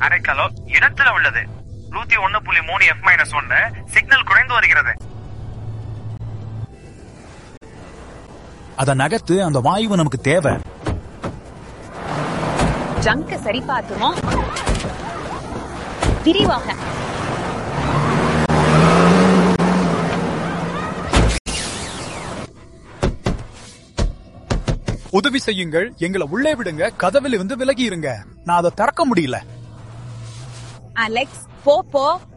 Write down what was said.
அரைக்கலோ இடத்துல உள்ளது நூத்தி ஒண்ணு புள்ளி மூணு எஃப் மைனஸ் ஒன்னு சிக்னல் குறைந்து வருகிறது அத நகர்த்து அந்த வாயு நமக்கு தேவை ஜங்க சரி பார்த்துவோம் விரிவாக உதவி செய்யுங்கள் எங்களை உள்ளே விடுங்க கதவில் இருந்து விலகி இருங்க நான் அதை திறக்க முடியல அலெக்ஸ் போ போ